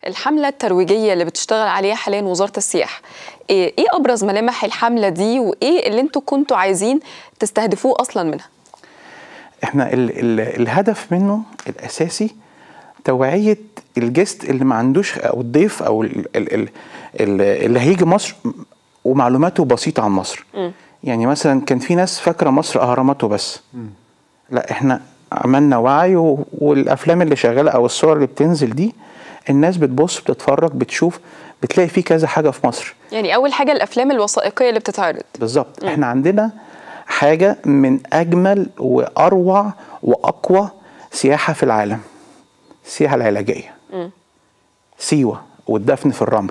الحملة الترويجية اللي بتشتغل عليها حاليا وزارة السياحة ايه إيه ابرز ملامح الحملة دي وايه اللي انتوا كنتوا عايزين تستهدفوه اصلا منها احنا ال ال الهدف منه الاساسي توعيه الجست اللي ما عندوش او الضيف او ال ال ال ال اللي هيجي مصر ومعلوماته بسيطه عن مصر م. يعني مثلا كان في ناس فاكره مصر اهراماته بس لا احنا عملنا وعي و- والافلام اللي شغاله او الصور اللي بتنزل دي الناس بتبص بتتفرج بتشوف بتلاقي في كذا حاجه في مصر يعني اول حاجة الافلام الوثائقية اللي بتتعرض بالظبط احنا عندنا حاجه من اجمل واروع واقوى سياحه في العالم السياحه العلاجيه م. سيوه والدفن في الرمل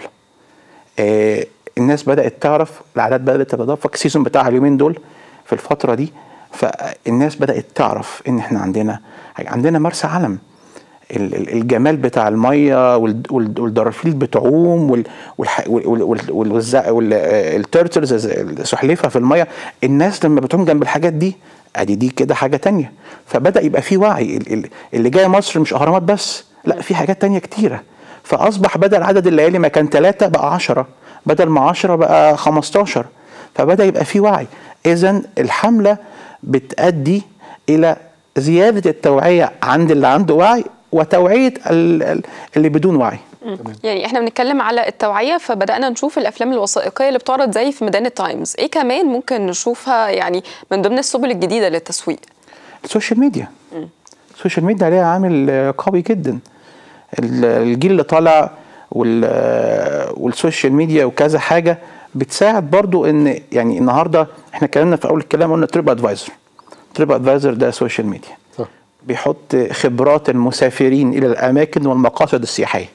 آه الناس بدات تعرف الاعداد بدات تتدفق السيزون بتاع اليومين دول في الفتره دي فالناس بدات تعرف ان احنا عندنا عندنا مرسى علم ال- ال- الجمال بتاع الميه وال- وال- والدرافيل بتعوم وال- والح- وال- وال- وال- وال- والز- وال- آه، التيرتلز السحلفه في الميه الناس لما بتعوم جنب الحاجات دي ادي دي كده حاجه تانية فبدا يبقى في وعي ال- ال- اللي جاي مصر مش اهرامات بس لا في حاجات تانية كتيره فاصبح بدل عدد الليالي ما كان ثلاثه بقى عشرة بدل ما عشرة بقى 15 فبدا يبقى في وعي اذا الحمله بتؤدي الى زياده التوعيه عند اللي عنده وعي وتوعيه ال- ال- اللي بدون وعي يعني احنا بنتكلم على التوعية فبدأنا نشوف الافلام الوثائقية اللي بتعرض زي في ميدان التايمز ايه كمان ممكن نشوفها يعني من ضمن السبل الجديدة للتسويق السوشيال ميديا السوشيال ميديا عليها عامل آه، قوي جدا ال- الجيل اللي طالع وال- آه، والسوشيال ميديا وكذا حاجه بتساعد برضو ان يعني النهارده احنا اتكلمنا في اول الكلام قلنا تريب ادفايزر تريب ادفايزر ده سوشيال ميديا صح. بيحط خبرات المسافرين الى الاماكن والمقاصد السياحيه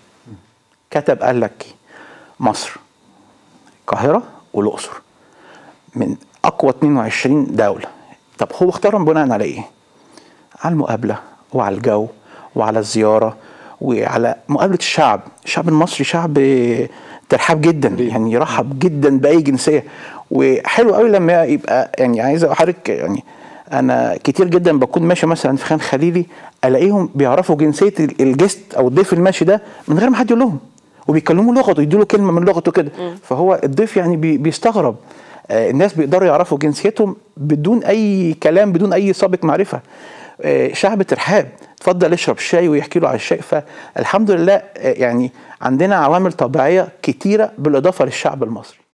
كتب قال لك مصر القاهره والاقصر من اقوى 22 دوله طب هو اختارهم بناء على ايه؟ على المقابله وعلى الجو وعلى الزياره وعلى مقابله الشعب، الشعب المصري شعب ترحاب جدا يعني يرحب جدا باي جنسيه وحلو قوي لما يبقى يعني عايز احرك يعني انا كتير جدا بكون ماشي مثلا في خان خليلي الاقيهم بيعرفوا جنسيه الجست او الضيف الماشي ده من غير ما حد يقول لهم وبيتكلموا لغته يدوا له كلمه من لغته كده فهو الضيف يعني بي- بيستغرب آه، الناس بيقدروا يعرفوا جنسيتهم بدون اي كلام بدون اي سابق معرفه آه، شعب ترحاب اتفضل اشرب شاي ويحكي له على الشاي فالحمد لله آه، يعني عندنا عوامل طبيعيه كتيره بالاضافه للشعب المصري